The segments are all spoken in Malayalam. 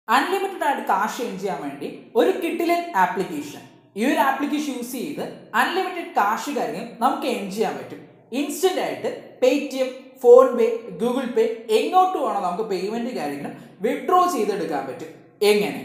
അൺലിമിറ്റഡ് ആയിട്ട് കാശ് ഏൺ ചെയ്യാൻ വേണ്ടി ഒരു കിട്ടിലൻ ആപ്ലിക്കേഷൻ ഈ ഒരു ആപ്ലിക്കേഷൻ യൂസ് ചെയ്ത് അൺലിമിറ്റഡ് കാശ് കാര്യം നമുക്ക് ഏൺ ചെയ്യാൻ പറ്റും ഇൻസ്റ്റന്റ് ആയിട്ട് Paytm PhonePe Google Pay എങ്ങോട്ട് വേണോ നമുക്ക് പേയ്മെന്റ് കാര്യങ്ങളും വിഡ്രോ ചെയ്തെടുക്കാൻ പറ്റും എങ്ങനെ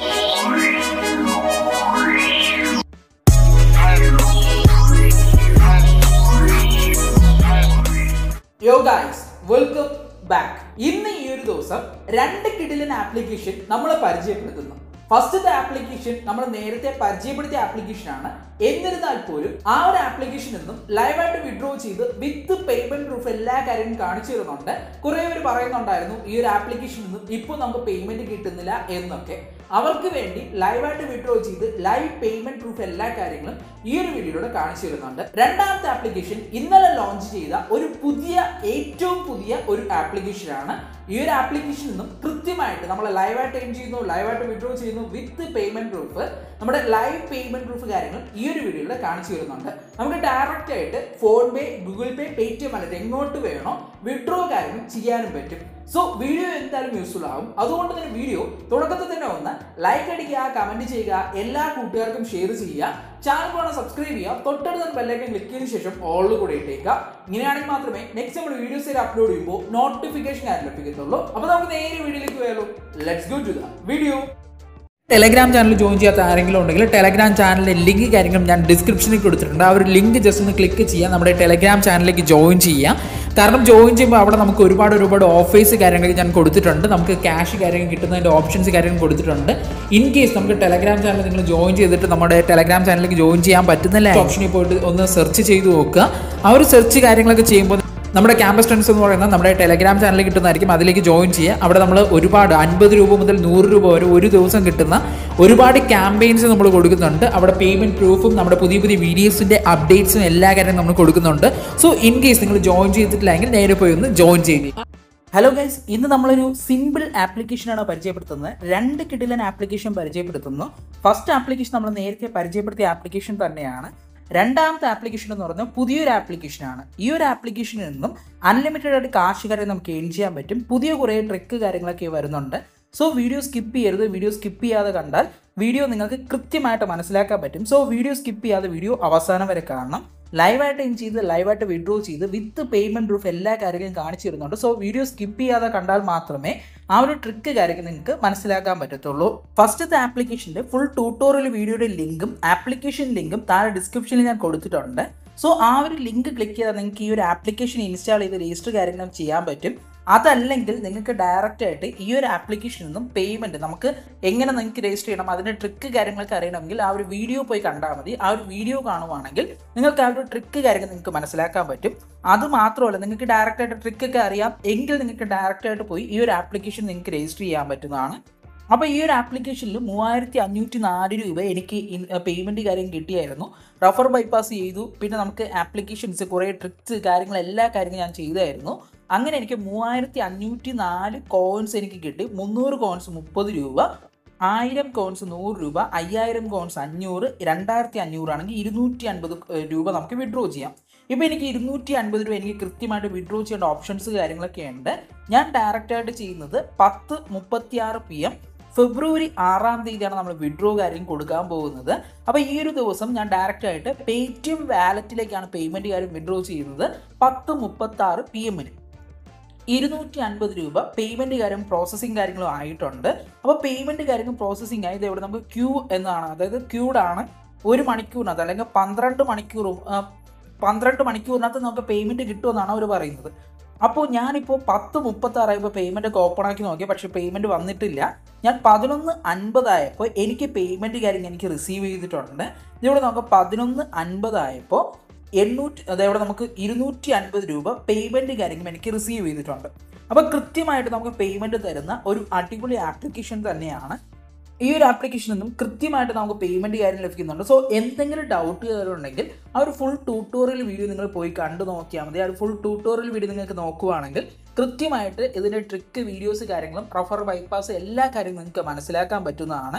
യോ ഗൈസ് വെൽക്കം ബാക്ക് ഇന്ന് ഈ ഒരു ദിവസം രണ്ട് കിടിലൻ ആപ്ലിക്കേഷൻ നമ്മൾ പരിചയപ്പെടുത്തുന്നു ഫസ്റ്റത്തെ ആപ്ലിക്കേഷൻ നമ്മൾ നേരത്തെ പരിചയപ്പെടുത്തിയ ആപ്ലിക്കേഷൻ ആണ് എന്നിരുന്നാൽ പോലും ആ ഒരു ആപ്ലിക്കേഷൻ നിന്നും ലൈവായിട്ട് വിഡ്രോ ചെയ്ത് വിത്ത് പേയ്മെന്റ് പ്രൂഫ് എല്ലാ കാര്യങ്ങളും കാണിച്ചു തരുന്നുണ്ട് കുറെ പേര് പറയുന്നുണ്ടായിരുന്നു ഈ ഒരു ആപ്ലിക്കേഷനിൽ നിന്നും ഇപ്പോൾ നമുക്ക് പേയ്മെന്റ് കിട്ടുന്നില്ല എന്നൊക്കെ അവർക്ക് വേണ്ടി ലൈവായിട്ട് വിഡ്രോ ചെയ്ത് ലൈവ് പേയ്മെന്റ് പ്രൂഫ് എല്ലാ കാര്യങ്ങളും ഈ ഒരു വീഡിയോയിലൂടെ കാണിച്ചു തരുന്നുണ്ട് രണ്ടാമത്തെ ആപ്ലിക്കേഷൻ ഇന്നലെ ലോഞ്ച് ചെയ്ത ഒരു പുതിയ ഏറ്റവും പുതിയ ഒരു ആപ്ലിക്കേഷൻ ആണ് ഈ ഒരു ആപ്ലിക്കേഷനിൽ നിന്നും കൃത്യമായിട്ട് നമ്മൾ ലൈവായിട്ട് എൻ ചെയ്യുന്നു ലൈവായിട്ട് വിഡ്രോ ചെയ്യുന്നു വിത്ത് പേയ്മെന്റ് പ്രൂഫ് നമ്മുടെ ലൈവ് പേയ്മെന്റ് പ്രൂഫ് കാര്യങ്ങൾ ഈ ഒരു വീഡിയോയിൽ കാണിച്ചു തരുന്നുണ്ട് നമുക്ക് ഡയറക്റ്റ് ആയിട്ട് PhonePe Google Pay Paytm അല്ലെങ്കിൽ എങ്ങോട്ട് വേണോ വിഡ്രോ കാര്യങ്ങൾ ചെയ്യാനും പറ്റും സോ വീഡിയോ എന്തായാലും യൂസ്ഫുൾ ആവും അതുകൊണ്ട് തന്നെ വീഡിയോ തുടക്കത്തിൽ തന്നെ ഒന്ന് ലൈക്ക് അടിക്കുക കമന്റ് ചെയ്യുക എല്ലാ കൂട്ടുകാർക്കും ഷെയർ ചെയ്യുക ചാനൽ വേണം സബ്സ്ക്രൈബ് ചെയ്യുക തൊട്ടടുത്ത ബെല്ലൈക്കൻ ക്ലിക്ക് ചെയ്തതിനു ശേഷം ഓളിൽ കൂടെ ഇട്ടേക്കുക ഇങ്ങനെയാണെങ്കിൽ മാത്രമേ നെക്സ്റ്റ് നമ്മൾ വീഡിയോസ് അപ്ലോഡ് ചെയ്യുമ്പോൾ നോട്ടിഫിക്കേഷൻ ആയിട്ട് ലഭിക്കത്തുള്ളൂ അപ്പോൾ നമുക്ക് നേരെ വീഡിയോയിലേക്ക് പോയാലോ let's go to the video Telegram channel join ചെയ്യാത്ത ആരെങ്കിലും ഉണ്ടെങ്കിൽ ടെലഗ്രാം ചാനലിൻ്റെ ലിങ്ക് കാര്യങ്ങളും ഞാൻ ഡിസ്ക്രിപ്ഷനിൽ കൊടുത്തിട്ടുണ്ട് ആ ഒരു ലിങ്ക് ജസ്റ്റ് ഒന്ന് ക്ലിക്ക് ചെയ്യുക നമ്മുടെ ടെലഗ്രാം ചാനലിലേക്ക് ജോയിൻ ചെയ്യാം കാരണം ജോയിൻ ചെയ്യുമ്പോൾ അവിടെ നമുക്ക് ഒരുപാട് ഒരുപാട് ഓഫേഴ്സ് കാര്യങ്ങൾ ഞാൻ കൊടുത്തിട്ടുണ്ട് നമുക്ക് ക്യാഷ് കാര്യങ്ങൾ കിട്ടുന്നതിൻ്റെ ഓപ്ഷൻസ് കാര്യങ്ങൾ കൊടുത്തിട്ടുണ്ട് ഇൻ കേസ് നമുക്ക് ടെലഗ്രാം ചാനൽ നിങ്ങൾ ജോയിൻ ചെയ്തിട്ട് നമ്മുടെ ടെലഗ്രാം ചാനലിലേക്ക് ജോയിൻ ചെയ്യാൻ പറ്റുന്നില്ല ഓപ്ഷനിൽ പോയിട്ട് ഒന്ന് സെർച്ച് ചെയ്ത് നോക്കുക ആ ഒരു സെർച്ച് കാര്യങ്ങളൊക്കെ ചെയ്യുമ്പോൾ നമ്മുടെ ക്യാമ്പസ് ഫ്രണ്ട്സ് എന്ന് പറയുന്നത് നമ്മുടെ ടെലഗ്രാം ചാനലിൽ കിട്ടുന്നതായിരിക്കും അതിലേക്ക് ജോയിൻ ചെയ്യുക അവിടെ നമ്മൾ ഒരുപാട് അൻപത് രൂപ മുതൽ നൂറ് രൂപ വരെ ഒരു ദിവസം കിട്ടുന്ന ഒരുപാട് ക്യാമ്പയിൻസ് നമ്മൾ കൊടുക്കുന്നുണ്ട് അവിടെ പേയ്മെന്റ് പ്രൂഫും നമ്മുടെ പുതിയ പുതിയ വീഡിയോസിന്റെ അപ്ഡേറ്റ്സും എല്ലാ കാര്യവും നമ്മൾ കൊടുക്കുന്നുണ്ട് സോ ഇൻ കേസ് നിങ്ങൾ ജോയിൻ ചെയ്തിട്ടില്ലെങ്കിൽ നേരെ പോയി ഒന്ന് ജോയിൻ ചെയ്യുക ഹലോ ഗൈസ് ഇന്ന് നമ്മളൊരു സിമ്പിൾ ആപ്ലിക്കേഷനാണ് പരിചയപ്പെടുത്തുന്നത് രണ്ട് കിടിലൻ ആപ്ലിക്കേഷൻ പരിചയപ്പെടുത്തുന്നു ഫസ്റ്റ് ആപ്ലിക്കേഷൻ നമ്മൾ നേരത്തെ പരിചയപ്പെടുത്തിയ ആപ്ലിക്കേഷൻ തന്നെയാണ് രണ്ടാമത്തെ ആപ്ലിക്കേഷൻ എന്ന് പറയുന്നത് പുതിയൊരു ആപ്ലിക്കേഷനാണ് ഈ ഒരു ആപ്ലിക്കേഷനിൽ നിന്നും അൺലിമിറ്റഡ് ആയിട്ട് കാശ് കാര്യം നമുക്ക് എയിൻ ചെയ്യാൻ പറ്റും പുതിയ കുറേ ട്രിക്ക് കാര്യങ്ങളൊക്കെ വരുന്നുണ്ട് സോ വീഡിയോ സ്കിപ്പ് ചെയ്യരുത് വീഡിയോ സ്കിപ്പ് ചെയ്യാതെ കണ്ടാൽ വീഡിയോ നിങ്ങൾക്ക് കൃത്യമായിട്ട് മനസ്സിലാക്കാൻ പറ്റും സോ വീഡിയോ സ്കിപ്പ് ചെയ്യാതെ വീഡിയോ അവസാനം വരെ കാണണം ലൈവായിട്ട് എൻ ചെയ്ത് ലൈവായിട്ട് വിഡ്രോ ചെയ്ത് വിത്ത് പേയ്മെന്റ് പ്രൂഫ് എല്ലാ കാര്യങ്ങളും കാണിച്ചു തരുന്നുണ്ട് സോ വീഡിയോ സ്കിപ്പ് ചെയ്യാതെ കണ്ടാൽ മാത്രമേ ആ ഒരു ട്രിക്ക് കാര്യങ്ങൾ നിങ്ങൾക്ക് മനസ്സിലാക്കാൻ പറ്റത്തുള്ളൂ ഫസ്റ്റത്തെ ആപ്ലിക്കേഷൻ്റെ ഫുൾ ട്യൂട്ടോറിയൽ വീഡിയോയുടെ ലിങ്കും ആപ്ലിക്കേഷൻ ലിങ്കും താഴെ ഡിസ്ക്രിപ്ഷനിൽ ഞാൻ കൊടുത്തിട്ടുണ്ട് സോ ആ ഒരു ലിങ്ക് ക്ലിക്ക് ചെയ്താൽ നിങ്ങൾക്ക് ഈ ഒരു ആപ്ലിക്കേഷൻ ഇൻസ്റ്റാൾ ചെയ്ത് രജിസ്റ്റർ കാര്യങ്ങളും ചെയ്യാൻ പറ്റും അതല്ലെങ്കിൽ നിങ്ങൾക്ക് ഡയറക്റ്റ് ആയിട്ട് ഈ ഒരു ആപ്ലിക്കേഷനിൽ നിന്നും പേയ്മെന്റ് നമുക്ക് എങ്ങനെ നിങ്ങൾക്ക് രജിസ്റ്റർ ചെയ്യണം അതിന്റെ ട്രിക്ക് കാര്യങ്ങളൊക്കെ അറിയണമെങ്കിൽ ആ ഒരു വീഡിയോ പോയി കണ്ടാൽ മതി ആ ഒരു വീഡിയോ കാണുവാണെങ്കിൽ നിങ്ങൾക്ക് ആ ഒരു ട്രിക്ക് കാര്യങ്ങൾ നിങ്ങൾക്ക് മനസ്സിലാക്കാൻ പറ്റും അത് മാത്രമല്ല നിങ്ങൾക്ക് ഡയറക്റ്റ് ആയിട്ട് ട്രിക്ക് ഒക്കെ അറിയാം എങ്കിൽ നിങ്ങൾക്ക് ഡയറക്റ്റ് ആയിട്ട് പോയി ഈ ഒരു ആപ്ലിക്കേഷൻ നിങ്ങൾക്ക് രജിസ്റ്റർ ചെയ്യാൻ പറ്റുന്നതാണ് അപ്പോൾ ഈ ഒരു ആപ്ലിക്കേഷനിൽ മൂവായിരത്തി അഞ്ഞൂറ്റി നാല് രൂപ എനിക്ക് പേയ്മെൻറ്റ് കാര്യം കിട്ടിയായിരുന്നു റഫർ ബൈപ്പാസ് ചെയ്തു പിന്നെ നമുക്ക് ആപ്ലിക്കേഷൻസ് കുറേ ട്രിക്സ് കാര്യങ്ങൾ എല്ലാ കാര്യങ്ങളും ഞാൻ ചെയ്തായിരുന്നു അങ്ങനെ എനിക്ക് മൂവായിരത്തി അഞ്ഞൂറ്റി നാല് കോയിൻസ് എനിക്ക് കിട്ടി മുന്നൂറ് കോയിൻസ് മുപ്പത് രൂപ ആയിരം കോയിൻസ് നൂറ് രൂപ അയ്യായിരം കോയിൻസ് അഞ്ഞൂറ് രണ്ടായിരത്തി അഞ്ഞൂറ് ആണെങ്കിൽ ഇരുന്നൂറ്റി അൻപത് രൂപ നമുക്ക് വിഡ്രോ ചെയ്യാം ഇപ്പോൾ എനിക്ക് ഇരുന്നൂറ്റി അൻപത് രൂപ എനിക്ക് കൃത്യമായിട്ട് വിഡ്രോ ചെയ്യേണ്ട ഓപ്ഷൻസ് കാര്യങ്ങളൊക്കെ ഉണ്ട് ഞാൻ ഡയറക്റ്റായിട്ട് ചെയ്യുന്നത് പത്ത് മുപ്പത്തി ആറ് പി എം ഫെബ്രുവരി ആറാം തീയതിയാണ് നമ്മൾ വിഡ്രോ കാര്യം കൊടുക്കാൻ പോകുന്നത് അപ്പോൾ ഈ ഒരു ദിവസം ഞാൻ ഡയറക്റ്റ് ആയിട്ട് പേടിഎം വാലറ്റിലേക്കാണ് പേയ്മെൻറ്റ് കാര്യം വിഡ്രോ ചെയ്യുന്നത് പത്ത് മുപ്പത്തി ആറ് പി എമ്മിന് ഇരുന്നൂറ്റി അൻപത് രൂപ പേയ്മെൻറ്റ് കാര്യം പ്രോസസ്സിങ് കാര്യങ്ങളും ആയിട്ടുണ്ട് അപ്പോൾ പേയ്മെൻറ്റ് കാര്യങ്ങൾ പ്രോസസ്സിങ് ആയത് ഇവിടെ നമുക്ക് ക്യൂ എന്നാണ് അതായത് ക്യൂഡാണ് ഒരു മണിക്കൂറിനകത്ത് അല്ലെങ്കിൽ പന്ത്രണ്ട് മണിക്കൂറും പന്ത്രണ്ട് മണിക്കൂറിനകത്ത് നമുക്ക് പേയ്മെൻറ്റ് കിട്ടുമെന്നാണ് അവർ പറയുന്നത് അപ്പോൾ ഞാനിപ്പോൾ പത്ത് മുപ്പത്താറായപ്പോൾ പേയ്മെൻ്റ് ഒക്കെ ഓപ്പൺ ആക്കി നോക്കി പക്ഷേ പേയ്മെൻറ്റ് വന്നിട്ടില്ല ഞാൻ പതിനൊന്ന് അൻപതായപ്പോൾ എനിക്ക് പേയ്മെൻറ്റ് കാര്യം എനിക്ക് റിസീവ് ചെയ്തിട്ടുണ്ട് ഇതിവിടെ നമുക്ക് പതിനൊന്ന് അൻപതായപ്പോൾ എണ്ണൂറ്റി അതായത് നമുക്ക് ഇരുന്നൂറ്റി അൻപത് രൂപ പേയ്മെൻറ്റ് കാര്യങ്ങൾ എനിക്ക് റിസീവ് ചെയ്തിട്ടുണ്ട് അപ്പോൾ കൃത്യമായിട്ട് നമുക്ക് പേയ്മെൻറ്റ് തരുന്ന ഒരു അടിപൊളി ആപ്ലിക്കേഷൻ തന്നെയാണ് ഈ ഒരു ആപ്ലിക്കേഷനിൽ നിന്നും കൃത്യമായിട്ട് നമുക്ക് പേയ്മെൻറ്റ് കാര്യം ലഭിക്കുന്നുണ്ട് സോ എന്തെങ്കിലും ഡൗട്ട് ഉണ്ടെങ്കിൽ ആ ഒരു ഫുൾ ട്യൂട്ടോറിയൽ വീഡിയോ നിങ്ങൾ പോയി കണ്ടു നോക്കിയാൽ മതി ആ ഒരു ഫുൾ ട്യൂട്ടോറിയൽ വീഡിയോ നിങ്ങൾക്ക് നോക്കുവാണെങ്കിൽ കൃത്യമായിട്ട് ഇതിൻ്റെ ട്രിക്ക് വീഡിയോസ് കാര്യങ്ങളും റഫർ ബൈപ്പാസ് എല്ലാ കാര്യങ്ങളും നിങ്ങൾക്ക് മനസ്സിലാക്കാൻ പറ്റുന്നതാണ്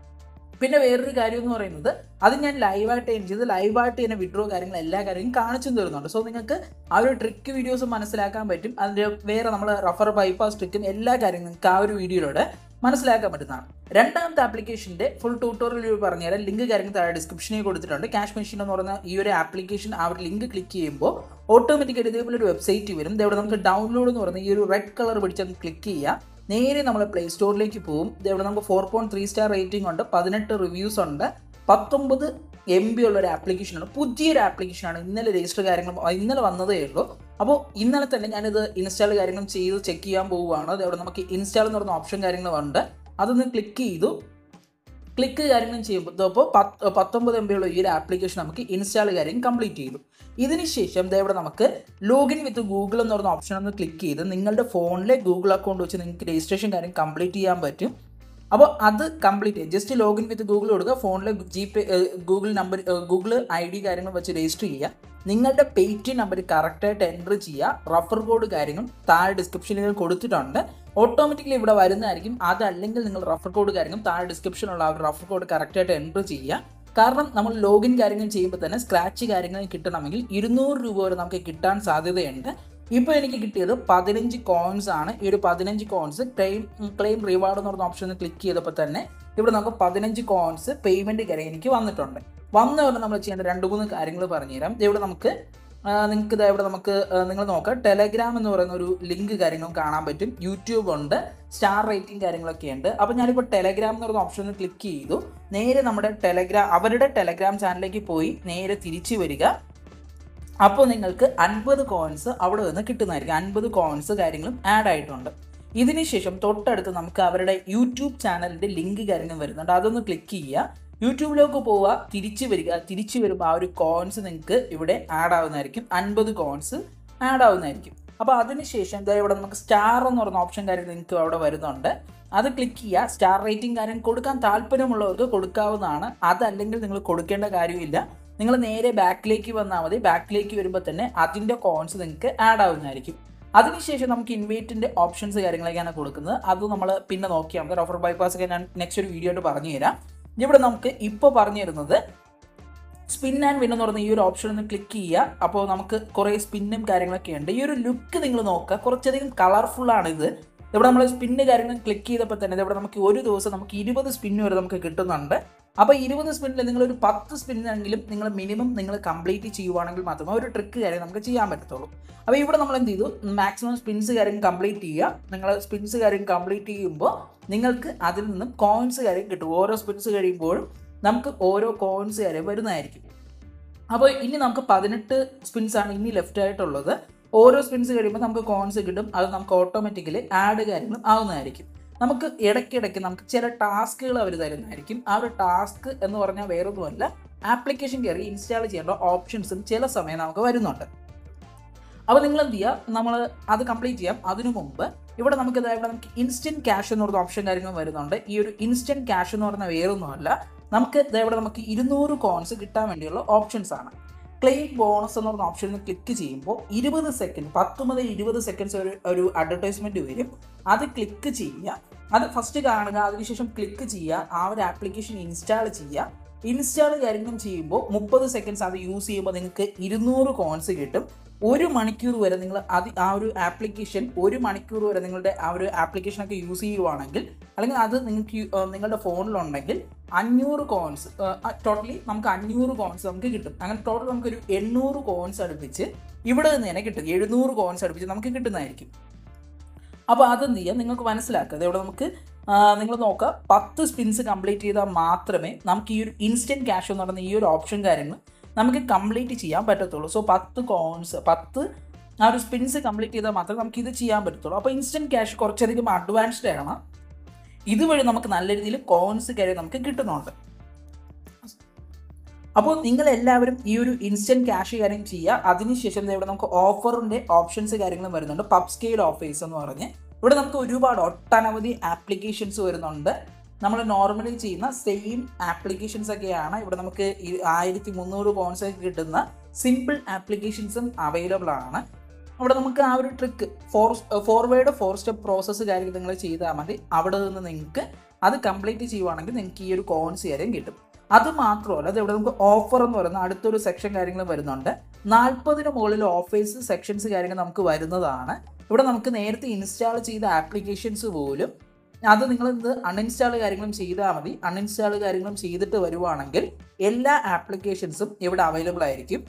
പിന്നെ വേറൊരു കാര്യം എന്ന് പറയുന്നത് അത് ഞാൻ ലൈവായിട്ട് എൻ ചെയ്ത് ലൈവായിട്ട് തന്നെ വിഡ്രോ കാര്യങ്ങൾ എല്ലാ കാര്യങ്ങളും കാണിച്ചു തരുന്നുണ്ട് സോ നിങ്ങൾക്ക് ആ ഒരു ട്രിക്ക് വീഡിയോസ് മനസ്സിലാക്കാൻ പറ്റും അതിൻ്റെ വേറെ നമ്മൾ റഫർ ബൈപ്പാസ് ട്രിക്കും എല്ലാ കാര്യങ്ങളും നിങ്ങൾക്ക് ആ ഒരു വീഡിയോയിലൂടെ മനസ്സിലാക്കാൻ പറ്റുന്നതാണ് രണ്ടാമത്തെ ആപ്ലിക്കേഷൻ്റെ ഫുൾ ട്യൂട്ടോറിയൽ പറഞ്ഞുതരാം ലിങ്ക് കാര്യങ്ങൾ താഴെ ഡിസ്ക്രിപ്ഷനിൽ കൊടുത്തിട്ടുണ്ട് ക്യാഷ് മെഷീൻ എന്ന് പറയുന്ന ഈ ഒരു ആപ്ലിക്കേഷൻ ആ ഒരു ലിങ്ക് ക്ലിക്ക് ചെയ്യുമ്പോൾ ഓട്ടോമാറ്റിക്കായിട്ട് ഇതേപോലെ ഒരു വെബ്സൈറ്റ് വരും ഇതവിടെ നമുക്ക് ഡൗൺലോഡ് എന്ന് പറയുന്ന ഈ ഒരു റെഡ് കളർ പിടിച്ച് ക്ലിക്ക് ചെയ്യുക നേരെ നമ്മൾ പ്ലേ സ്റ്റോറിലേക്ക് പോകും ഇതവിടെ നമുക്ക് four point three star rating ഉണ്ട് പതിനെട്ട് റിവ്യൂസ് ഉണ്ട് പത്തൊമ്പത് എം ബി ഉള്ള ഒരു ആപ്ലിക്കേഷനാണ് പുതിയൊരു ആപ്ലിക്കേഷനാണ് ഇന്നലെ രജിസ്റ്റർ കാര്യങ്ങൾ ഇന്നലെ വന്നതേ ഉള്ളൂ അപ്പോൾ ഇന്നലെ തന്നെ ഞാനിത് ഇൻസ്റ്റാൾ കാര്യങ്ങളും ചെയ്ത് ചെക്ക് ചെയ്യാൻ പോവുകയാണ് അതവിടെ നമുക്ക് ഇൻസ്റ്റാൾ എന്ന് പറയുന്ന ഓപ്ഷൻ കാര്യങ്ങളുണ്ട് അതൊന്ന് ക്ലിക്ക് ചെയ്തു ക്ലിക്ക് കാര്യങ്ങളും ചെയ്യുമ്പോൾ അപ്പോൾ പത്ത് പത്തൊമ്പത് എം ബി ഉള്ള ഈ ഒരു ആപ്ലിക്കേഷൻ നമുക്ക് ഇൻസ്റ്റാൾ കാര്യം കംപ്ലീറ്റ് ചെയ്തു ഇതിന് ശേഷം ഇവിടെ നമുക്ക് ലോഗിൻ വിത്ത് ഗൂഗിൾ എന്ന് പറയുന്ന ഓപ്ഷൻ ഒന്ന് ക്ലിക്ക് ചെയ്ത് നിങ്ങളുടെ ഫോണിലെ ഗൂഗിൾ അക്കൗണ്ട് വെച്ച് നിങ്ങൾക്ക് രജിസ്ട്രേഷൻ കാര്യം കംപ്ലീറ്റ് ചെയ്യാൻ പറ്റും അപ്പോൾ അത് കംപ്ലീറ്റ് ചെയ്യും ജസ്റ്റ് ലോഗിൻ വിത്ത് ഗൂഗിൾ കൊടുക്കുക ഫോണിൽ G Pay Google number Google I D കാര്യങ്ങൾ വെച്ച് രജിസ്റ്റർ ചെയ്യുക നിങ്ങളുടെ പേയ്റ്റി നമ്പർ കറക്റ്റായിട്ട് എൻ്റർ ചെയ്യുക റഫർ കോഡ് കാര്യങ്ങൾ താഴെ ഡിസ്ക്രിപ്ഷനിൽ കൊടുത്തിട്ടുണ്ട് ഓട്ടോമാറ്റിക്കലി ഇവിടെ വരുന്നതായിരിക്കും അതല്ലെങ്കിൽ നിങ്ങൾ റഫർ കോഡ് കാര്യങ്ങൾ താഴെ ഡിസ്ക്രിപ്ഷനുള്ള ആ ഒരു റഫർ കോഡ് കറക്റ്റായിട്ട് എൻ്റർ ചെയ്യുക കാരണം നമ്മൾ ലോഗിൻ കാര്യങ്ങൾ ചെയ്യുമ്പോൾ തന്നെ സ്ക്രാച്ച് കാര്യങ്ങൾ കിട്ടണമെങ്കിൽ ഇരുന്നൂറ് രൂപ വരെ നമുക്ക് കിട്ടാൻ സാധ്യതയുണ്ട് ഇപ്പോൾ എനിക്ക് കിട്ടിയത് പതിനഞ്ച് കോയിൻസ് ആണ് ഈ ഒരു പതിനഞ്ച് കോയിൻസ് ക്ലെയിം ക്ലെയിം റിവാർഡ് എന്ന് പറഞ്ഞ ഓപ്ഷൻ ക്ലിക്ക് ചെയ്തപ്പോൾ തന്നെ ഇവിടെ നമുക്ക് പതിനഞ്ച് കോയിൻസ് പേയ്മെൻറ്റ് കാര്യം എനിക്ക് വന്നിട്ടുണ്ട് വന്നവരെ നമ്മൾ ചെയ്യേണ്ട രണ്ട് മൂന്ന് കാര്യങ്ങൾ പറഞ്ഞുതരാം ഇവിടെ നമുക്ക് നിങ്ങൾക്ക് ഇതാ ഇവിടെ നമുക്ക് നിങ്ങൾ നോക്കുക ടെലഗ്രാം എന്ന് പറയുന്ന ഒരു ലിങ്ക് കാര്യങ്ങളും കാണാൻ പറ്റും യൂട്യൂബ് ഉണ്ട് സ്റ്റാർ റേറ്റിംഗ് കാര്യങ്ങളൊക്കെ ഉണ്ട് അപ്പോൾ ഞാനിപ്പോൾ ടെലഗ്രാം എന്ന് പറയുന്ന ഓപ്ഷനിൽ ക്ലിക്ക് ചെയ്തു നേരെ നമ്മുടെ ടെലഗ്രാം അവരുടെ ടെലഗ്രാം ചാനലിലേക്ക് പോയി നേരെ തിരിച്ചു വരിക അപ്പോൾ നിങ്ങൾക്ക് അൻപത് കോയിൻസ് അവിടെ നിന്ന് കിട്ടുന്നതായിരിക്കും അൻപത് കോയിൻസ് കാര്യങ്ങളും ആഡ് ആയിട്ടുണ്ട് ഇതിനുശേഷം തൊട്ടടുത്ത് നമുക്ക് അവരുടെ യൂട്യൂബ് ചാനലിൻ്റെ ലിങ്ക് കാര്യങ്ങൾ വരുന്നുണ്ട് അതൊന്ന് ക്ലിക്ക് ചെയ്യുക യൂട്യൂബിലേക്ക് പോവുക തിരിച്ചു വരിക തിരിച്ചു വരുമ്പോൾ ആ ഒരു കോയിൻസ് നിങ്ങൾക്ക് ഇവിടെ ആഡ് ആവുന്നതായിരിക്കും അൻപത് കോയിൻസ് ആഡ് ആവുന്നതായിരിക്കും അപ്പോൾ അതിനുശേഷം ഇതാ ഇവിടെ നമുക്ക് സ്റ്റാർ എന്ന് പറയുന്ന ഓപ്ഷൻ കാര്യം നിങ്ങൾക്ക് അവിടെ വരുന്നുണ്ട് അത് ക്ലിക്ക് ചെയ്യുക സ്റ്റാർ റേറ്റിംഗ് കാര്യം കൊടുക്കാൻ താല്പര്യമുള്ളവർക്ക് കൊടുക്കാവുന്നതാണ് അതല്ലെങ്കിൽ നിങ്ങൾ കൊടുക്കേണ്ട കാര്യമില്ല നിങ്ങൾ നേരെ ബാക്കിലേക്ക് വന്നാൽ മതി ബാക്കിലേക്ക് വരുമ്പോൾ തന്നെ അതിൻ്റെ കോൺസ് നിങ്ങൾക്ക് ആഡ് ആവുന്നതായിരിക്കും അതിനുശേഷം നമുക്ക് ഇൻവൈറ്റിൻ്റെ ഓപ്ഷൻസ് കാര്യങ്ങളൊക്കെയാണ് കൊടുക്കുന്നത് അത് നമ്മൾ പിന്നെ നോക്കിയാൽ മതി റഫർ ബൈപ്പാസ് ഒക്കെ ഞാൻ നെക്സ്റ്റ് ഒരു വീഡിയോ ആയിട്ട് പറഞ്ഞു തരാം ഇവിടെ നമുക്ക് ഇപ്പോൾ പറഞ്ഞു തരുന്നത് സ്പിൻ ആൻഡ് വിൻ എന്ന് പറയുന്ന ഈ ഒരു ഓപ്ഷൻ ഒന്ന് ക്ലിക്ക് ചെയ്യുക അപ്പോൾ നമുക്ക് കുറേ സ്പിന്നും കാര്യങ്ങളൊക്കെ ഉണ്ട് ഈ ഒരു ലുക്ക് നിങ്ങൾ നോക്കുക കുറച്ചധികം കളർഫുൾ ആണ് ഇത് ഇവിടെ നമ്മൾ സ്പിന്ന് കാര്യങ്ങൾ ക്ലിക്ക് ചെയ്തപ്പോൾ തന്നെ ഇവിടെ നമുക്ക് ഒരു ദിവസം നമുക്ക് ഇരുപത് സ്പിന്ന് വരെ നമുക്ക് കിട്ടുന്നുണ്ട് അപ്പോൾ ഇരുപത് സ്പിന്നിൽ നിങ്ങൾ ഒരു പത്ത് സ്പിന്നെങ്കിലും നിങ്ങൾ മിനിമം നിങ്ങൾ കംപ്ലീറ്റ് ചെയ്യുവാണെങ്കിൽ മാത്രമേ ഒരു ട്രിക്ക് കാര്യം നമുക്ക് ചെയ്യാൻ പറ്റത്തുള്ളൂ അപ്പോൾ ഇവിടെ നമ്മൾ എന്ത് ചെയ്തു മാക്സിമം സ്പിൻസ് കാര്യം കംപ്ലീറ്റ് ചെയ്യുക നിങ്ങൾ സ്പിൻസ് കാര്യം കംപ്ലീറ്റ് ചെയ്യുമ്പോൾ നിങ്ങൾക്ക് അതിൽ നിന്നും കോയിൻസ് കാര്യം കിട്ടും ഓരോ സ്പിൻസ് കഴിയുമ്പോഴും നമുക്ക് ഓരോ കോയിൻസ് കാര്യം വരുന്നതായിരിക്കും അപ്പോൾ ഇനി നമുക്ക് പതിനെട്ട് സ്പിൻസ് ആണ് ഇനി ലെഫ്റ്റ് ആയിട്ടുള്ളത് ഓരോ സ്പിൻസ് കഴിയുമ്പോൾ നമുക്ക് കോയിൻസ് കിട്ടും അത് നമുക്ക് ഓട്ടോമാറ്റിക്കലി ആഡ് കാര്യങ്ങളും ആവുന്നതായിരിക്കും നമുക്ക് ഇടയ്ക്കിടയ്ക്ക് നമുക്ക് ചില ടാസ്കുകൾ അവർ തരുന്നതായിരിക്കും ആ ഒരു ടാസ്ക് എന്ന് പറഞ്ഞാൽ വേറൊന്നുമല്ല ആപ്ലിക്കേഷൻ കയറി ഇൻസ്റ്റാൾ ചെയ്യേണ്ട ഓപ്ഷൻസും ചില സമയം നമുക്ക് വരുന്നുണ്ട് അപ്പോൾ നിങ്ങൾ എന്ത് ചെയ്യുക നമ്മൾ അത് കംപ്ലീറ്റ് ചെയ്യാം അതിനു മുമ്പ് ഇവിടെ നമുക്ക് ഇവിടെ നമുക്ക് ഇൻസ്റ്റൻറ്റ് ക്യാഷ് എന്ന് പറഞ്ഞ ഓപ്ഷൻ കാര്യങ്ങൾ വരുന്നുണ്ട് ഈ ഒരു ഇൻസ്റ്റൻറ്റ് ക്യാഷ് എന്ന് പറഞ്ഞാൽ വേറൊന്നുമല്ല നമുക്ക് ഇവിടെ നമുക്ക് ഇരുന്നൂറ് കോൺസ് കിട്ടാൻ വേണ്ടിയുള്ള ഓപ്ഷൻസ് ആണ് ക്ലെയിം ബോണസ് എന്ന് പറഞ്ഞ ഓപ്ഷനിൽ ക്ലിക്ക് ചെയ്യുമ്പോൾ ഇരുപത് സെക്കൻഡ് പത്ത് മുതൽ ഇരുപത് സെക്കൻഡ്സ് ഒരു ഒരു അഡ്വർടൈസ്മെൻറ്റ് വരും അത് ക്ലിക്ക് ചെയ്യുക അത് ഫസ്റ്റ് കാണുക അതിനുശേഷം ക്ലിക്ക് ചെയ്യുക ആ ഒരു ആപ്ലിക്കേഷൻ ഇൻസ്റ്റാൾ ചെയ്യുക ഇൻസ്റ്റാൾ കാര്യങ്ങളും ചെയ്യുമ്പോൾ മുപ്പത് സെക്കൻഡ്സ് അത് യൂസ് ചെയ്യുമ്പോൾ നിങ്ങൾക്ക് ഇരുന്നൂറ് കോൺസ് കിട്ടും ഒരു മണിക്കൂർ വരെ നിങ്ങൾ അത് ആ ഒരു ആപ്ലിക്കേഷൻ ഒരു മണിക്കൂർ വരെ നിങ്ങളുടെ ആ ഒരു ആപ്ലിക്കേഷനൊക്കെ യൂസ് ചെയ്യുവാണെങ്കിൽ അല്ലെങ്കിൽ അത് നിങ്ങൾക്ക് നിങ്ങളുടെ ഫോണിലുണ്ടെങ്കിൽ അഞ്ഞൂറ് കോൺസ് ടോട്ടലി നമുക്ക് അഞ്ഞൂറ് കോൺസ് നമുക്ക് കിട്ടും അങ്ങനെ ടോട്ടൽ നമുക്കൊരു എണ്ണൂറ് കോൺസ് അടുപ്പിച്ച് ഇവിടെ നിന്ന് തന്നെ കിട്ടും എഴുന്നൂറ് കോൺസ് അടുപ്പിച്ച് നമുക്ക് കിട്ടുന്നതായിരിക്കും അപ്പോൾ അതെന്ത് ചെയ്യുക നിങ്ങൾക്ക് മനസ്സിലാക്കുക ഇവിടെ നമുക്ക് നിങ്ങൾ നോക്കുക പത്ത് സ്പിൻസ് കംപ്ലീറ്റ് ചെയ്താൽ മാത്രമേ നമുക്ക് ഈ ഒരു ഇൻസ്റ്റൻറ്റ് ക്യാഷ് എന്ന് പറയുന്ന ഈ ഒരു ഓപ്ഷൻ കാര്യങ്ങൾ നമുക്ക് കംപ്ലീറ്റ് ചെയ്യാൻ പറ്റത്തുള്ളൂ സോ പത്ത് കോൺസ് പത്ത് ആ ഒരു സ്പിൻസ് കംപ്ലീറ്റ് ചെയ്താൽ മാത്രമേ നമുക്ക് ഇത് ചെയ്യാൻ പറ്റത്തുള്ളൂ അപ്പോൾ ഇൻസ്റ്റൻറ്റ് ക്യാഷ് കുറച്ചധികം അഡ്വാൻസ്ഡ് ആണ് ഇതുവഴി നമുക്ക് നല്ല രീതിയിൽ കോൺസ് കാര്യം നമുക്ക് കിട്ടുന്നുണ്ട് അപ്പോൾ നിങ്ങൾ എല്ലാവരും ഈ ഒരു ഇൻസ്റ്റൻറ്റ് ക്യാഷ് കാര്യം ചെയ്യുക അതിനുശേഷം ഇവിടെ നമുക്ക് ഓഫറിൻ്റെ ഓപ്ഷൻസ് കാര്യങ്ങളും വരുന്നുണ്ട് പബ് സ്കെയിൽ ഓഫേഴ്സ് എന്ന് പറഞ്ഞ് ഇവിടെ നമുക്ക് ഒരുപാട് ഒട്ടനവധി ആപ്ലിക്കേഷൻസ് വരുന്നുണ്ട് നമ്മൾ നോർമലി ചെയ്യുന്ന സെയിം ആപ്ലിക്കേഷൻസ് ഒക്കെയാണ് ഇവിടെ നമുക്ക് ആയിരത്തി മുന്നൂറ് കോൺസ് ഒക്കെ കിട്ടുന്ന സിമ്പിൾ ആപ്ലിക്കേഷൻസും അവൈലബിൾ ആണ് അവിടെ നമുക്ക് ആ ഒരു trick four forward four step process കാര്യം നിങ്ങൾ ചെയ്താൽ മതി അവിടെ നിന്ന് നിങ്ങൾക്ക് അത് കംപ്ലീറ്റ് ചെയ്യുവാണെങ്കിൽ നിങ്ങൾക്ക് ഈ ഒരു കോൺസ് കാര്യം കിട്ടും അത് മാത്രമല്ല അത് ഇവിടെ നമുക്ക് ഓഫർ എന്ന് പറയുന്ന അടുത്തൊരു സെക്ഷൻ കാര്യങ്ങൾ വരുന്നുണ്ട് നാൽപ്പതിന് മുകളിൽ ഓഫേഴ്സ് സെക്ഷൻസ് കാര്യങ്ങൾ നമുക്ക് വരുന്നതാണ് ഇവിടെ നമുക്ക് നേരത്തെ ഇൻസ്റ്റാൾ ചെയ്ത ആപ്ലിക്കേഷൻസ് പോലും അത് നിങ്ങൾ എന്ത് അൺഇൻസ്റ്റാൾ കാര്യങ്ങളും ചെയ്താൽ മതി അൺഇൻസ്റ്റാൾ കാര്യങ്ങളും ചെയ്തിട്ട് വരുവാണെങ്കിൽ എല്ലാ ആപ്ലിക്കേഷൻസും ഇവിടെ അവൈലബിൾ ആയിരിക്കും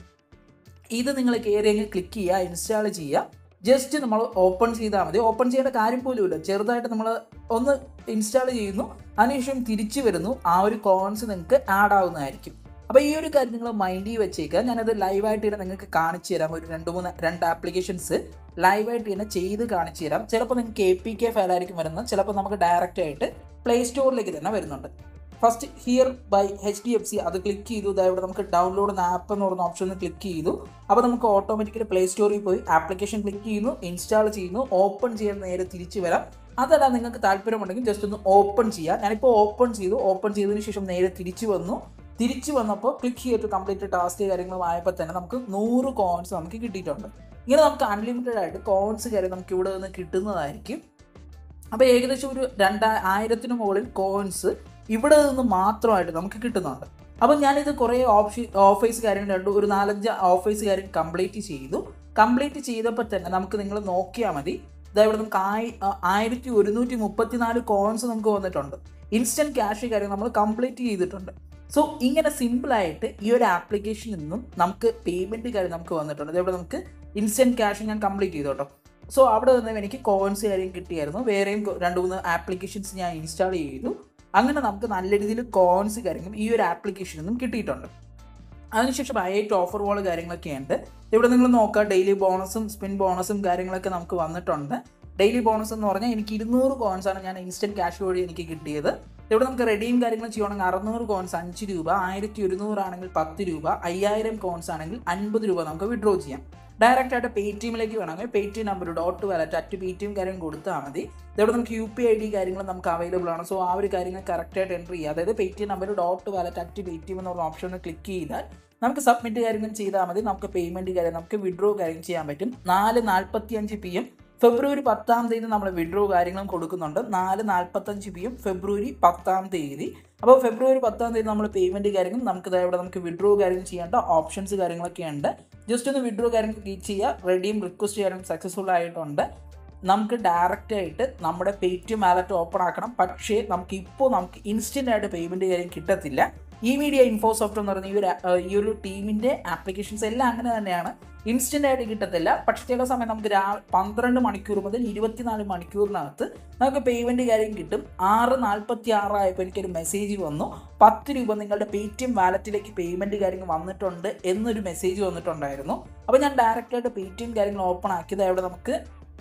ഇത് നിങ്ങൾ കയറി അങ്ങ് ക്ലിക്ക് ചെയ്യുക ഇൻസ്റ്റാൾ ചെയ്യുക ജസ്റ്റ് നമ്മൾ ഓപ്പൺ ചെയ്താൽ മതി ഓപ്പൺ ചെയ്യേണ്ട കാര്യം പോലും ഇല്ല ചെറുതായിട്ട് നമ്മൾ ഒന്ന് ഇൻസ്റ്റാൾ ചെയ്യുന്നു അതിനുശേഷം തിരിച്ചു വരുന്നു ആ ഒരു കോൺസ് നിങ്ങൾക്ക് ആഡ് ആവുന്നതായിരിക്കും അപ്പോൾ ഈ ഒരു കാര്യം നിങ്ങൾ മൈൻഡിൽ വെച്ചേക്കുക ഞാനത് ലൈവായിട്ട് തന്നെ നിങ്ങൾക്ക് കാണിച്ചു തരാം ഒരു രണ്ട് മൂന്ന് രണ്ട് ആപ്ലിക്കേഷൻസ് ലൈവായിട്ട് തന്നെ ചെയ്ത് കാണിച്ചു തരാം ചിലപ്പോൾ നിങ്ങൾക്ക് എ പി കെ ഫയലായിരിക്കും വരുന്നത് ചിലപ്പോൾ നമുക്ക് ഡയറക്റ്റ് ആയിട്ട് പ്ലേ സ്റ്റോറിലേക്ക് തന്നെ വരുന്നുണ്ട് first here by H D F C അത് ക്ലിക്ക് ചെയ്തു ഇതാ ഇവിടെ നമുക്ക് ഡൗൺലോഡ് എന്ന ആപ്പ് എന്ന് പറയുന്ന ഓപ്ഷൻ ക്ലിക്ക് ചെയ്തു അപ്പോൾ നമുക്ക് ഓട്ടോമാറ്റിക്കലി പ്ലേ സ്റ്റോറിൽ പോയി ആപ്ലിക്കേഷൻ ക്ലിക്ക് ചെയ്യുന്നു ഇൻസ്റ്റാൾ ചെയ്യുന്നു ഓപ്പൺ ചെയ്യാൻ നേരെ തിരിച്ചു വരാം അതല്ല നിങ്ങൾക്ക് താല്പര്യമുണ്ടെങ്കിൽ ജസ്റ്റ് ഒന്ന് ഓപ്പൺ ചെയ്യാം ഞാനിപ്പോൾ ഓപ്പൺ ചെയ്തു ഓപ്പൺ ചെയ്തതിന് ശേഷം നേരെ തിരിച്ചു വന്നു തിരിച്ചു വന്നപ്പോൾ ക്ലിക്ക് ചെയ്തിട്ട് കംപ്ലീറ്റ് ടാസ്ക് കാര്യങ്ങളും ആയപ്പോൾ തന്നെ നമുക്ക് നൂറ് കോയിൻസ് നമുക്ക് കിട്ടിയിട്ടുണ്ട് ഇങ്ങനെ നമുക്ക് അൺലിമിറ്റഡ് ആയിട്ട് കോയിൻസ് കാര്യം നമുക്ക് ഇവിടെ നിന്ന് കിട്ടുന്നതായിരിക്കും അപ്പോൾ ഏകദേശം ഒരു രണ്ടാ ആയിരത്തിന് മുകളിൽ കോയിൻസ് ഇവിടെ നിന്ന് മാത്രമായിട്ട് നമുക്ക് കിട്ടുന്നുണ്ട് അപ്പം ഞാനിത് കുറേ ഓപ്ഷൻ ഓഫേഴ്സ് കാര്യങ്ങൾ കണ്ടു ഒരു നാലഞ്ച് ഓഫേഴ്സ് കാര്യം കംപ്ലീറ്റ് ചെയ്തു കംപ്ലീറ്റ് ചെയ്തപ്പോൾ തന്നെ നമുക്ക് നിങ്ങൾ നോക്കിയാൽ മതി ഇതാ ഇവിടെ നമുക്ക് ആയി ആയിരത്തി ഒരുന്നൂറ്റി മുപ്പത്തി നാല് കോയിൻസ് നമുക്ക് വന്നിട്ടുണ്ട് ഇൻസ്റ്റൻറ്റ് ക്യാഷ് കാര്യം നമ്മൾ കംപ്ലീറ്റ് ചെയ്തിട്ടുണ്ട് സോ ഇങ്ങനെ സിമ്പിളായിട്ട് ഈ ഒരു ആപ്ലിക്കേഷനിൽ നിന്നും നമുക്ക് പേയ്മെൻറ്റ് കാര്യം നമുക്ക് വന്നിട്ടുണ്ട് അതേപോലെ നമുക്ക് ഇൻസ്റ്റൻറ്റ് ക്യാഷ് ഞാൻ കംപ്ലീറ്റ് ചെയ്തു കേട്ടോ സോ അവിടെ നിന്ന് എനിക്ക് കോയിൻസ് കാര്യം കിട്ടിയായിരുന്നു വേറെയും രണ്ട് മൂന്ന് ആപ്ലിക്കേഷൻസ് ഞാൻ ഇൻസ്റ്റാൾ ചെയ്തു അങ്ങനെ നമുക്ക് നല്ല രീതിയിൽ കോയിൻസ് കാര്യങ്ങളും ഈ ഒരു ആപ്ലിക്കേഷനിൽ നിന്നും കിട്ടിയിട്ടുണ്ട് അതിനുശേഷം ഐറ്റ് ഓഫർ വോൾ കാര്യങ്ങളൊക്കെ ഉണ്ട് ഇവിടെ നിങ്ങൾ നോക്കുക ഡെയിലി ബോണസും സ്പിൻ ബോണസും കാര്യങ്ങളൊക്കെ നമുക്ക് വന്നിട്ടുണ്ട് ഡെയിലി ബോണസ് എന്ന് പറഞ്ഞാൽ എനിക്ക് ഇരുന്നൂറ് കോയിൻസ് ആണ് ഞാൻ ഇൻസ്റ്റൻറ്റ് ക്യാഷ് വഴി എനിക്ക് കിട്ടിയത് ഇവിടെ നമുക്ക് റെഡിയും കാര്യങ്ങൾ ചെയ്യണമെങ്കിൽ അറുന്നൂറ് കോയിൻസ് അഞ്ച് രൂപ ആയിരത്തി ഒരുന്നൂറ് ആണെങ്കിൽ പത്ത് രൂപ അയ്യായിരം കോയിൻസ് ആണെങ്കിൽ അൻപത് രൂപ നമുക്ക് വിഡ്രോ ചെയ്യാം ഡയറക്റ്റ് ആയിട്ട് പേ ടി എമ്മിലേക്ക് വേണമെങ്കിൽ pay T number dot wallet at pay T M കാര്യം കൊടുത്താൽ മതി ഇതവിടെ നമുക്ക് യു പി ഐ ഡി കാര്യങ്ങൾ നമുക്ക് അവൈലബിൾ ആണ് സോ ആ ഒരു കാര്യങ്ങൾ കറക്റ്റായിട്ട് എൻ്റർ ചെയ്യുക അതായത് pay T M number dot wallet at pay T M എന്ന് പറഞ്ഞ ഓപ്ഷൻ ക്ലിക്ക് ചെയ്താൽ നമുക്ക് സബ്മിറ്റ് കാര്യങ്ങൾ ചെയ്താൽ മതി നമുക്ക് പേയ്മെൻറ്റ് കാര്യം നമുക്ക് വിഡ്രോ കാര്യം ചെയ്യാൻ പറ്റും നാല് നാൽപ്പത്തി അഞ്ച് പി എം ഫെബ്രുവരി പത്താം തീയതി നമ്മൾ വിഡ്രോ കാര്യങ്ങളും കൊടുക്കുന്നുണ്ട് നാല് നാൽപ്പത്തഞ്ച് പി എം ഫെബ്രുവരി പത്താം തീയതി അപ്പോൾ ഫെബ്രുവരി പത്താം തീയതി നമ്മൾ പേയ്മെൻറ്റ് കാര്യങ്ങളും നമുക്ക് ഇതാ ഇവിടെ നമുക്ക് വിഡ്രോ കാര്യം ചെയ്യേണ്ട ഓപ്ഷൻസ് കാര്യങ്ങളൊക്കെ ഉണ്ട് ജസ്റ്റ് ഒന്ന് വിഡ്രോ കാര്യം ക്ലിക്ക് ചെയ്യുക റെഡിയും റിക്വസ്റ്റ് ചെയ്യാനും സക്സസ്ഫുൾ ആയിട്ടുണ്ട് നമുക്ക് ഡയറക്റ്റ് ആയിട്ട് നമ്മുടെ pay T Paytm wallet open ആക്കണം പക്ഷേ നമുക്ക് ഇപ്പോൾ നമുക്ക് ഇൻസ്റ്റൻ്റ് ആയിട്ട് പേയ്മെൻറ്റ് കാര്യം കിട്ടത്തില്ല ഈ മീഡിയ ഇൻഫോസോഫ്റ്റ് എന്ന് പറയുന്ന ഈ ഒരു ആ- ഈ ഒരു ടീമിൻ്റെ ആപ്ലിക്കേഷൻസ് എല്ലാം അങ്ങനെ തന്നെയാണ് ഇൻസ്റ്റൻ്റ് ആയിട്ട് കിട്ടത്തില്ല പക്ഷേ ചില സമയം നമുക്ക് രാ പന്ത്രണ്ട് മണിക്കൂർ മുതൽ ഇരുപത്തിനാല് മണിക്കൂറിനകത്ത് നമുക്ക് പേയ്മെൻറ്റ് കാര്യം കിട്ടും ആറ് നാൽപ്പത്തി ആറായപ്പോൾ എനിക്കൊരു മെസ്സേജ് വന്നു പത്ത് രൂപ നിങ്ങളുടെ പേ ടി എം വാലറ്റിലേക്ക് പേയ്മെൻറ്റ് കാര്യങ്ങൾ വന്നിട്ടുണ്ട് എന്നൊരു മെസ്സേജ് വന്നിട്ടുണ്ടായിരുന്നു അപ്പോൾ ഞാൻ ഡയറക്റ്റായിട്ട് പേ ടി എം കാര്യങ്ങൾ ഓപ്പൺ ആക്കിയത് അവിടെ നമുക്ക്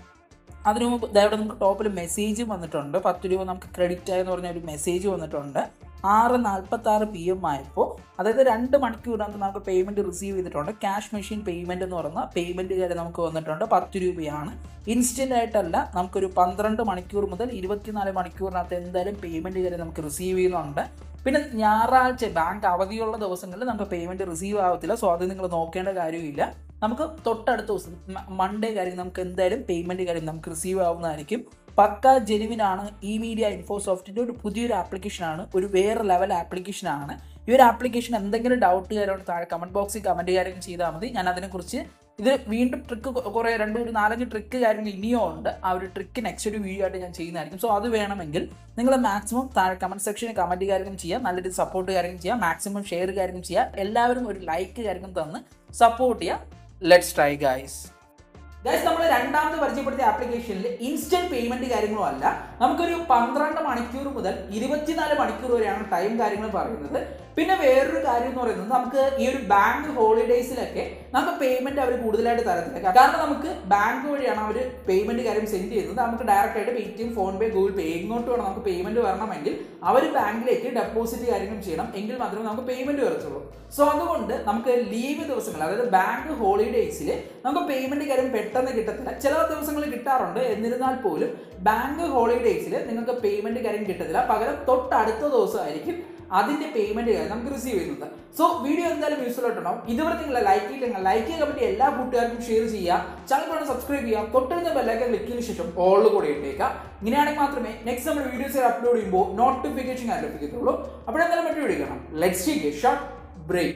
അതിനു മുമ്പ് ദാ ഇവിടെ നമുക്ക് ടോപ്പിൽ മെസ്സേജ് വന്നിട്ടുണ്ട് പത്ത് രൂപ നമുക്ക് ക്രെഡിറ്റ് ആയെന്ന് പറഞ്ഞ ഒരു മെസ്സേജ് വന്നിട്ടുണ്ട് ആറ് നാൽപ്പത്തി ആറ് പി എം ആയപ്പോൾ അതായത് രണ്ട് മണിക്കൂറിനകത്ത് നമുക്ക് പേയ്മെൻറ്റ് റിസീവ് ചെയ്തിട്ടുണ്ട് ക്യാഷ് മെഷീൻ പേയ്മെൻറ്റ് എന്ന് പറയുന്ന പേയ്മെൻറ്റ് കാര്യം നമുക്ക് വന്നിട്ടുണ്ട് പത്ത് രൂപയാണ് ഇൻസ്റ്റൻ്റ് ആയിട്ടല്ല നമുക്കൊരു പന്ത്രണ്ട് മണിക്കൂർ മുതൽ ഇരുപത്തിനാല് മണിക്കൂറിനകത്ത് എന്തായാലും പേയ്മെൻറ്റ് കാര്യം നമുക്ക് റിസീവ് ചെയ്യുന്നുണ്ട് പിന്നെ ഞായറാഴ്ച ബാങ്ക് അവധിയുള്ള ദിവസങ്ങളിൽ നമുക്ക് പേയ്മെൻറ്റ് റിസീവ് ആവത്തില്ല സോ അത് നിങ്ങൾ നോക്കേണ്ട കാര്യമില്ല നമുക്ക് തൊട്ടടുത്ത ദിവസം മൺഡേ കാര്യം നമുക്ക് എന്തായാലും പേയ്മെൻറ്റ് കാര്യം നമുക്ക് റിസീവ് ആവുന്നതായിരിക്കും പക്ക ജെനുവിനാണ് ഈ മീഡിയ ഇൻഫോസോഫ്റ്റിൻ്റെ ഒരു പുതിയൊരു ആപ്ലിക്കേഷനാണ് ഒരു വേറെ ലെവൽ ആപ്ലിക്കേഷനാണ് ഈ ഒരു ആപ്ലിക്കേഷൻ എന്തെങ്കിലും ഡൗട്ട് കാര്യമാണ് താഴെ കമൻറ്റ് ബോക്സിൽ കമൻറ്റ് കാര്യം ചെയ്താൽ മതി ഞാൻ അതിനെക്കുറിച്ച് ഇത് വീണ്ടും ട്രിക്ക് കുറേ രണ്ട് ഒരു നാലഞ്ച് ട്രിക്ക് കാര്യങ്ങൾ ഇനിയും ഉണ്ട് ആ ഒരു ട്രിക്ക് നെക്സ്റ്റ് ഒരു വീഡിയോ ആയിട്ട് ഞാൻ ചെയ്യുന്നതായിരിക്കും സോ അത് വേണമെങ്കിൽ നിങ്ങൾ മാക്സിമം താഴെ കമൻറ്റ് സെക്ഷനിൽ കമൻറ്റ് കാര്യങ്ങൾ ചെയ്യുക നല്ല രീതിയിൽ സപ്പോർട്ട് കാര്യങ്ങൾ ചെയ്യുക മാക്സിമം ഷെയർ കാര്യങ്ങൾ ചെയ്യുക എല്ലാവരും ഒരു ലൈക്ക് കാര്യങ്ങൾ തന്ന് സപ്പോർട്ട് ചെയ്യുക ലെറ്റ്സ് ട്രൈ ഗൈസ് ഗൈസ് നമ്മൾ രണ്ടാമത് പരിചയപ്പെടുത്തിയ ആപ്ലിക്കേഷനിൽ ഇൻസ്റ്റന്റ് പേയ്മെന്റ് കാര്യങ്ങളും അല്ല നമുക്കൊരു പന്ത്രണ്ട് മണിക്കൂർ മുതൽ ഇരുപത്തിനാല് മണിക്കൂർ വരെയാണ് ടൈം കാര്യങ്ങൾ പറയുന്നത് പിന്നെ വേറൊരു കാര്യം എന്ന് പറയുന്നത് നമുക്ക് ഈ ഒരു ബാങ്ക് ഹോളിഡേയ്സിലൊക്കെ നമുക്ക് പേയ്മെന്റ് അവർ കൂടുതലായിട്ട് തരത്തില്ല കാരണം നമുക്ക് ബാങ്ക് വഴിയാണ് അവർ പേയ്മെന്റ് കാര്യം സെൻഡ് ചെയ്യുന്നത് നമുക്ക് ഡയറക്റ്റ് ആയിട്ട് pay T Paytm PhonePe Google pay ഇങ്ങോട്ട് വേണം നമുക്ക് പേയ്മെന്റ് വരണമെങ്കിൽ അവർ ബാങ്കിലേക്ക് ഡെപ്പോസിറ്റ് കാര്യങ്ങൾ ചെയ്യണം എങ്കിൽ മാത്രമേ നമുക്ക് പേയ്മെന്റ് വരത്തുള്ളൂ സോ അതുകൊണ്ട് നമുക്ക് ലീവ് ദിവസങ്ങൾ അതായത് ബാങ്ക് ഹോളിഡേയ്സിൽ നമുക്ക് പേയ്മെന്റ് കാര്യം പെട്ടെന്ന് കിട്ടത്തില്ല ചില ദിവസങ്ങളിൽ കിട്ടാറുണ്ട് എന്നിരുന്നാൽ പോലും ബാങ്ക് ഹോളിഡേയ്സിൽ നിങ്ങൾക്ക് പേയ്മെന്റ് കാര്യം കിട്ടത്തില്ല പകരം തൊട്ടടുത്ത ദിവസമായിരിക്കും അതിന്റെ പേയ്മെന്റ് കാര്യം നമുക്ക് റിസീവ് ചെയ്യുന്നത് സോ വീഡിയോ എന്തായാലും യൂസ്ഫുൾ ആയിട്ടുണ്ടാവും ഇതുവരെ നിങ്ങൾ ലൈക്ക് ചെയ്തില്ലെങ്കിൽ ലൈക്ക് ചെയ്യാൻ പറ്റിയ എല്ലാ കൂട്ടുകാർക്കും ഷെയർ ചെയ്യുക ചാനൽ വേണം സബ്സ്ക്രൈബ് ചെയ്യുക തൊട്ടടുത്ത ബെല്ലൈക്കൻ ക്ലിക്ക് ചെയ്തതിനു ശേഷം ഓൾ കൂടി ഇട്ടേക്കുക ഇങ്ങനെയാണെങ്കിൽ മാത്രമേ നെക്സ്റ്റ് നമ്മൾ വീഡിയോസ് അപ്ലോഡ് ചെയ്യുമ്പോൾ നോട്ടിഫിക്കേഷൻ ലഭിക്കത്തുള്ളൂ അപ്പോഴെന്തായാലും മറ്റു വീഡിയോ കാണാം let's take a short break